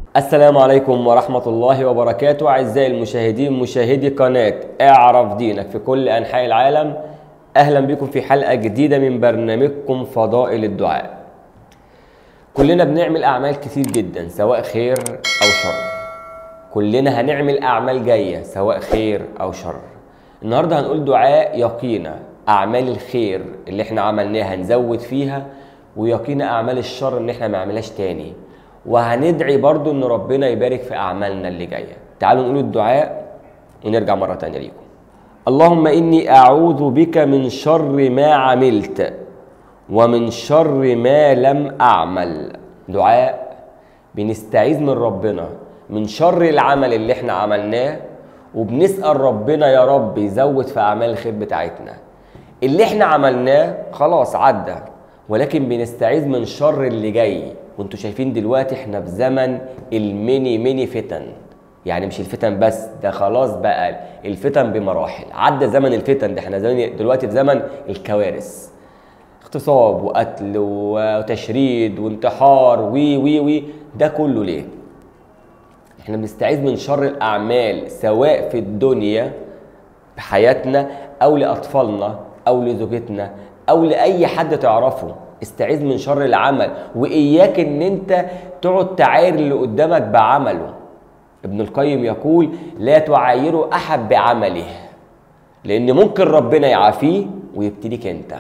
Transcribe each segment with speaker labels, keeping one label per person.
Speaker 1: السلام عليكم ورحمة الله وبركاته أعزائي المشاهدين مشاهدي قناة اعرف دينك في كل أنحاء العالم أهلا بكم في حلقة جديدة من برنامجكم فضائل الدعاء كلنا بنعمل أعمال كتير جدا سواء خير أو شر كلنا هنعمل أعمال جاية سواء خير أو شر النهاردة هنقول دعاء يقينا أعمال الخير اللي احنا عملناها نزود فيها ويقينا أعمال الشر إن احنا ما نعملهاش تاني وهندعي برضو إن ربنا يبارك في أعمالنا اللي جاية تعالوا نقول الدعاء ونرجع مرة تانية ليكم اللهم إني أعوذ بك من شر ما عملت ومن شر ما لم أعمل دعاء بنستعيذ من ربنا من شر العمل اللي احنا عملناه وبنسأل ربنا يا رب يزود في أعمال الخير بتاعتنا اللي احنا عملناه خلاص عدى ولكن بنستعيذ من شر اللي جاي وانتوا شايفين دلوقتي احنا في زمن الميني ميني فتن يعني مش الفتن بس ده خلاص بقى الفتن بمراحل عدى زمن الفتن ده احنا زمن دلوقتي في زمن الكوارث اغتصاب وقتل وتشريد وانتحار وي وي وي ده كله ليه احنا بنستعيذ من شر الاعمال سواء في الدنيا في حياتنا او لاطفالنا او لزوجتنا او لاي حد تعرفه استعيذ من شر العمل واياك ان انت تقعد تعاير اللي قدامك بعمله ابن القيم يقول لا تعايروا احد بعمله لان ممكن ربنا يعافيه ويبتليك انت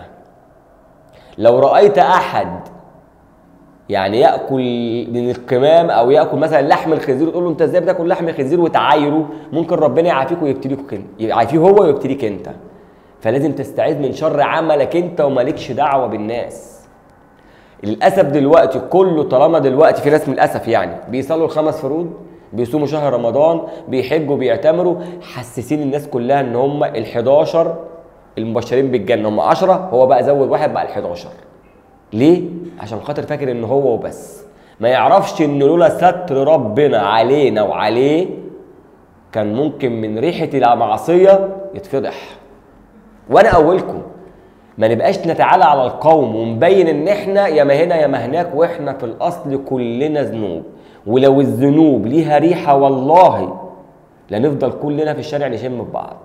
Speaker 1: لو رايت احد يعني ياكل من القمام او ياكل مثلا لحم الخنزير وتقول له انت ازاي بتاكل لحم الخنزير وتعايره ممكن ربنا يعافيك ويبتليك انت يعافيه هو ويبتليك انت فلازم تستعيذ من شر عملك انت ومالكش دعوه بالناس للاسف دلوقتي كله طالما دلوقتي في ناس من الاسف يعني بيصلوا الخمس فروض بيصوموا شهر رمضان بيحجوا بيعتمروا حسسين الناس كلها ان هم ال11 المبشرين بالجنه هم 10 هو بقى زود واحد بقى ال11 ليه؟ عشان خاطر فاكر ان هو وبس ما يعرفش ان لولا ستر ربنا علينا وعليه كان ممكن من ريحه المعصيه يتفضح وانا اولكم ما نبقاش نتعالى على القوم ونبين ان احنا يا ما هنا يا ما هناك واحنا في الاصل كلنا ذنوب ولو الذنوب ليها ريحه والله لنفضل كلنا في الشارع نشم في بعض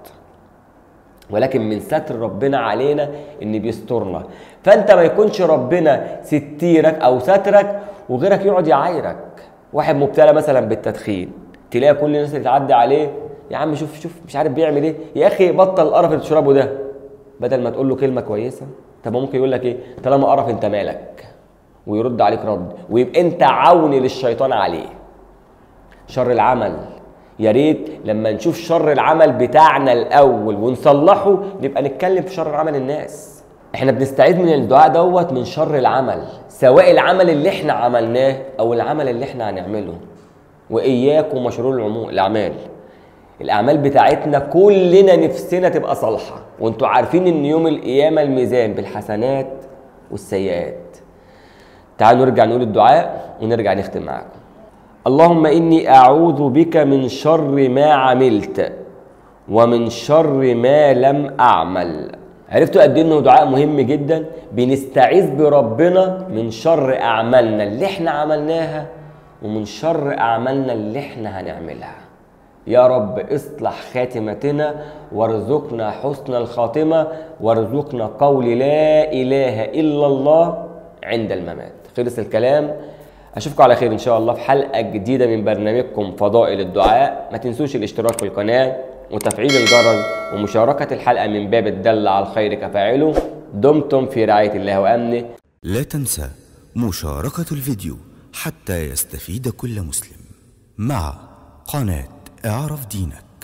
Speaker 1: ولكن من ستر ربنا علينا ان بيسترنا فانت ما يكونش ربنا ستيرك او سترك وغيرك يقعد يعايرك واحد مبتلى مثلا بالتدخين تلاقي كل الناس اللي تعدي عليه يا عم شوف شوف مش عارف بيعمل ايه يا اخي بطل القرف اللي بتشربه ده بدل ما تقول له كلمه كويسه طب ممكن يقول لك ايه طالما قرف انت مالك ويرد عليك رد ويبقى انت عون للشيطان عليه شر العمل يا ريت لما نشوف شر العمل بتاعنا الاول ونصلحه نبقى نتكلم في شر عمل الناس احنا بنستعيذ من الدعاء دوت من شر العمل سواء العمل اللي احنا عملناه او العمل اللي احنا هنعمله واياكم وشرور العمو الاعمال الاعمال بتاعتنا كلنا نفسنا تبقى صالحه وانتوا عارفين ان يوم القيامه الميزان بالحسنات والسيئات تعالوا نرجع نقول الدعاء ونرجع نختم معاكم اللهم اني اعوذ بك من شر ما عملت ومن شر ما لم اعمل عرفتوا قد ايه انه دعاء مهم جدا بنستعيذ بربنا من شر اعمالنا اللي احنا عملناها ومن شر اعمالنا اللي احنا هنعملها يا رب اصلح خاتمتنا وارزقنا حسن الخاتمه وارزقنا قول لا اله الا الله عند الممات خلص الكلام اشوفكم على خير ان شاء الله في حلقه جديده من برنامجكم فضائل الدعاء ما تنسوش الاشتراك في القناه وتفعيل الجرس ومشاركه الحلقه من باب الدل على الخير كفاعله دمتم في رعايه الله وامنه
Speaker 2: لا تنسى مشاركة الفيديو حتى يستفيد كل مسلم مع قناة اعرف دينك